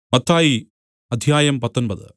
മത്തായി അധ്യായം പത്തൊൻപത്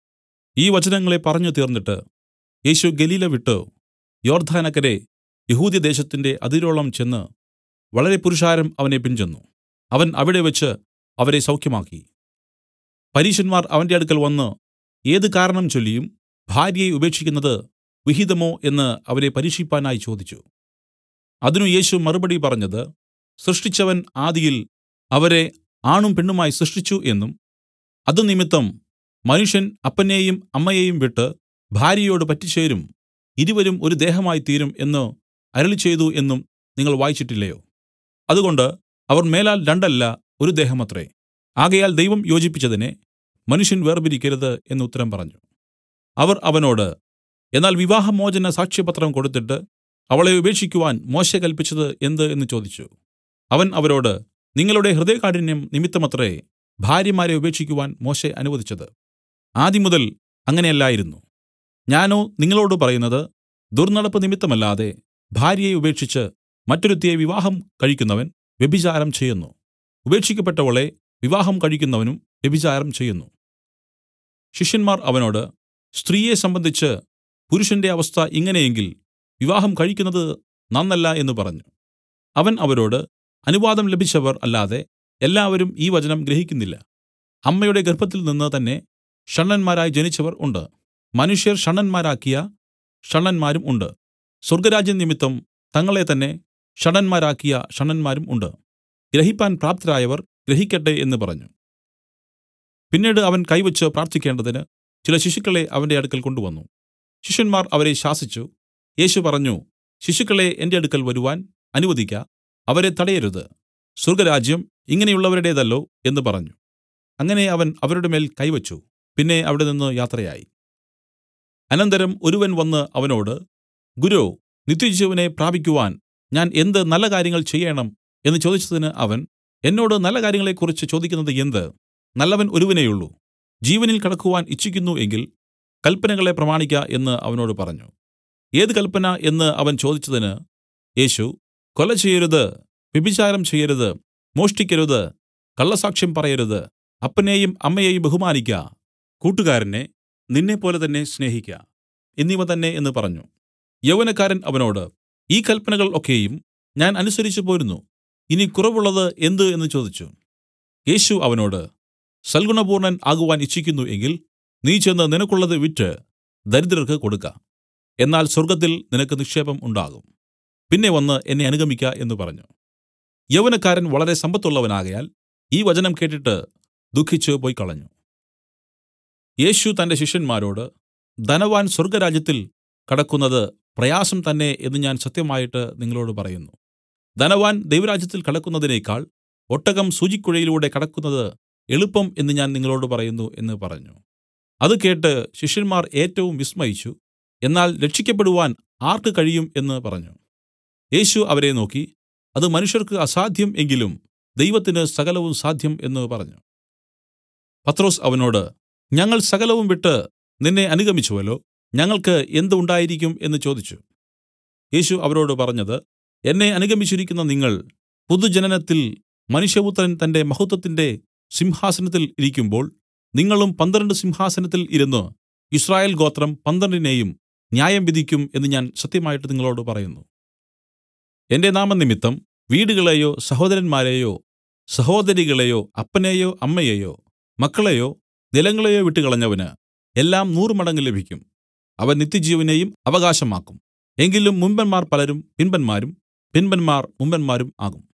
ഈ വചനങ്ങളെ പറഞ്ഞു തീർന്നിട്ട് യേശു ഗലീല വിട്ടു യോർദ്ദാനക്കരെ യെഹൂദ്യദേശത്തിന്റെ അതിരോളം ചെന്ന് വളരെ പുരുഷാരം അവനെ പിൻചെന്നു അവൻ അവിടെവച്ച് അവരെ സൌഖ്യമാക്കി പരീശന്മാർ അവന്റെ അടുക്കൽ വന്നു ഏത് കാരണം ചൊല്ലിയും ഭാര്യയെ ഉപേക്ഷിക്കുന്നത് വിഹിതമോ എന്ന് അവരെ പരീക്ഷിപ്പാനായി ചോദിച്ചു അതിന് യേശു മറുപടി പറഞ്ഞത് സൃഷ്ടിച്ചവൻ ആദിയിൽ അവരെ ആണും പെണ്ണുമായി സൃഷ്ടിച്ചു എന്നും അതുനിമിത്തം മനുഷ്യൻ അപ്പനെയും അമ്മയെയും വിട്ട് ഭാര്യയോട് പറ്റിച്ചേരും ഇരുവരും ഒരു ദേഹമായിത്തീരും എന്ന് അരുളിച്ചെയ്തു എന്നും നിങ്ങൾ വായിച്ചിട്ടില്ലയോ അതുകൊണ്ട് അവർ മേലാൽ രണ്ടല്ല ഒരു ദേഹമത്രേ ആകയാൽ ദൈവം യോജിപ്പിച്ചതിനെ മനുഷ്യൻ വേർപിരിക്കരുത് എന്ന് ഉത്തരം പറഞ്ഞു അവർ അവനോട് എന്നാൽ വിവാഹമോചന സാക്ഷ്യപത്രം കൊടുത്തിട്ട് അവളെ ഉപേക്ഷിക്കുവാൻ മോശെ കല്പിച്ചത് എന്ത് എന്ന് ചോദിച്ചു അവൻ അവരോട് നിങ്ങളുടെ ഹൃദയകാഠിന്യം നിമിത്തമത്രേ ഭാര്യമാരെ ഉപേക്ഷിക്കുവാൻ മോശെ അനുവദിച്ചത് ആദിമുതൽ അങ്ങനെയല്ലായിരുന്നു ഞാനോ നിങ്ങളോടു പറയുന്നത് ദുർന്നടപ്പ് നിമിത്തമല്ലാതെ ഭാര്യയെ ഉപേക്ഷിച്ച് മറ്റൊരുത്തിയെ വിവാഹം കഴിക്കുന്നവൻ വ്യഭിചാരം ചെയ്യുന്നു ഉപേക്ഷിക്കപ്പെട്ടവളെ വിവാഹം കഴിക്കുന്നവനും വ്യഭിചാരം ചെയ്യുന്നു ശിഷ്യന്മാർ അവനോട് സ്ത്രീയെ സംബന്ധിച്ച് പുരുഷന്റെ അവസ്ഥ ഇങ്ങനെയെങ്കിൽ വിവാഹം കഴിക്കുന്നത് നന്നല്ല എന്ന് പറഞ്ഞു അവൻ അവരോട് അനുവാദം ലഭിച്ചവർ അല്ലാതെ എല്ലാവരും ഈ വചനം ഗ്രഹിക്കുന്നില്ല അമ്മയുടെ ഗർഭത്തിൽ നിന്ന് തന്നെ ഷണ്ഡന്മാരായി ജനിച്ചവർ ഉണ്ട് മനുഷ്യർ ഷണ്ഡന്മാരാക്കിയ ഷണ്ഡന്മാരും ഉണ്ട് സ്വർഗരാജ്യം നിമിത്തം തങ്ങളെ തന്നെ ഷണ്ഡന്മാരാക്കിയ ഷണ്ഡന്മാരും ഉണ്ട് ഗ്രഹിപ്പാൻ പ്രാപ്തരായവർ ഗ്രഹിക്കട്ടെ എന്ന് പറഞ്ഞു പിന്നീട് അവൻ കൈവച്ച് പ്രാർത്ഥിക്കേണ്ടതിന് ചില ശിശുക്കളെ അവന്റെ അടുക്കൽ കൊണ്ടുവന്നു ശിഷ്യന്മാർ അവരെ ശാസിച്ചു യേശു പറഞ്ഞു ശിശുക്കളെ എന്റെ അടുക്കൽ വരുവാൻ അനുവദിക്ക അവരെ തടയരുത് സ്വർഗരാജ്യം ഇങ്ങനെയുള്ളവരുടേതല്ലോ എന്ന് പറഞ്ഞു അങ്ങനെ അവൻ അവരുടെ മേൽ കൈവച്ചു പിന്നെ അവിടെ നിന്ന് യാത്രയായി അനന്തരം ഒരുവൻ വന്ന് അവനോട് ഗുരോ നിത്യജീവനെ പ്രാപിക്കുവാൻ ഞാൻ എന്ത് നല്ല കാര്യങ്ങൾ ചെയ്യേണം എന്ന് ചോദിച്ചതിന് അവൻ എന്നോട് നല്ല കാര്യങ്ങളെക്കുറിച്ച് ചോദിക്കുന്നത് എന്ത് നല്ലവൻ ഒരുവനേയുള്ളൂ ജീവനിൽ കടക്കുവാൻ ഇച്ഛിക്കുന്നു എങ്കിൽ കല്പനകളെ പ്രമാണിക്ക എന്ന് അവനോട് പറഞ്ഞു ഏത് കല്പന എന്ന് അവൻ ചോദിച്ചതിന് യേശു കൊല ചെയ്യരുത് വ്യഭിചാരം ചെയ്യരുത് മോഷ്ടിക്കരുത് കള്ളസാക്ഷ്യം പറയരുത് അപ്പനെയും അമ്മയെയും ബഹുമാനിക്ക കൂട്ടുകാരനെ നിന്നെപ്പോലെ തന്നെ സ്നേഹിക്ക എന്നിവ തന്നെ എന്ന് പറഞ്ഞു യൗവനക്കാരൻ അവനോട് ഈ കല്പനകൾ ഒക്കെയും ഞാൻ അനുസരിച്ചു പോരുന്നു ഇനി കുറവുള്ളത് എന്ത് എന്ന് ചോദിച്ചു യേശു അവനോട് സൽഗുണപൂർണ്ണൻ ആകുവാൻ ഇച്ഛിക്കുന്നു എങ്കിൽ നീ ചെന്ന് നിനക്കുള്ളത് വിറ്റ് ദരിദ്രർക്ക് കൊടുക്ക എന്നാൽ സ്വർഗ്ഗത്തിൽ നിനക്ക് നിക്ഷേപം ഉണ്ടാകും പിന്നെ വന്ന് എന്നെ അനുഗമിക്ക എന്ന് പറഞ്ഞു യൗവനക്കാരൻ വളരെ സമ്പത്തുള്ളവനാകയാൽ ഈ വചനം കേട്ടിട്ട് ദുഃഖിച്ച് പൊയ്ക്കളഞ്ഞു യേശു തന്റെ ശിഷ്യന്മാരോട് ധനവാൻ സ്വർഗ്ഗരാജ്യത്തിൽ കടക്കുന്നത് പ്രയാസം തന്നെ എന്ന് ഞാൻ സത്യമായിട്ട് നിങ്ങളോട് പറയുന്നു ധനവാൻ ദൈവരാജ്യത്തിൽ കടക്കുന്നതിനേക്കാൾ ഒട്ടകം സൂചിക്കുഴയിലൂടെ കടക്കുന്നത് എളുപ്പം എന്ന് ഞാൻ നിങ്ങളോട് പറയുന്നു എന്ന് പറഞ്ഞു അത് കേട്ട് ശിഷ്യന്മാർ ഏറ്റവും വിസ്മയിച്ചു എന്നാൽ രക്ഷിക്കപ്പെടുവാൻ ആർക്ക് കഴിയും എന്ന് പറഞ്ഞു യേശു അവരെ നോക്കി അത് മനുഷ്യർക്ക് അസാധ്യം എങ്കിലും ദൈവത്തിന് സകലവും സാധ്യം എന്ന് പറഞ്ഞു പത്രോസ് അവനോട് ഞങ്ങൾ സകലവും വിട്ട് നിന്നെ അനുഗമിച്ചുവല്ലോ ഞങ്ങൾക്ക് എന്ത് ഉണ്ടായിരിക്കും എന്ന് ചോദിച്ചു യേശു അവരോട് പറഞ്ഞത് എന്നെ അനുഗമിച്ചിരിക്കുന്ന നിങ്ങൾ പുതുജനനത്തിൽ മനുഷ്യപുത്രൻ തന്റെ മഹത്വത്തിന്റെ സിംഹാസനത്തിൽ ഇരിക്കുമ്പോൾ നിങ്ങളും പന്ത്രണ്ട് സിംഹാസനത്തിൽ ഇരുന്ന് ഇസ്രായേൽ ഗോത്രം പന്ത്രണ്ടിനെയും ന്യായം വിധിക്കും എന്ന് ഞാൻ സത്യമായിട്ട് നിങ്ങളോട് പറയുന്നു എന്റെ നാമനിമിത്തം വീടുകളെയോ സഹോദരന്മാരെയോ സഹോദരികളെയോ അപ്പനെയോ അമ്മയെയോ മക്കളെയോ നിലങ്ങളെയോ വിട്ടുകളഞ്ഞവന് എല്ലാം നൂറ് മടങ്ങ് ലഭിക്കും അവൻ നിത്യജീവനെയും അവകാശമാക്കും എങ്കിലും മുമ്പന്മാർ പലരും പിൻപന്മാരും പിൻപന്മാർ മുമ്പന്മാരും ആകും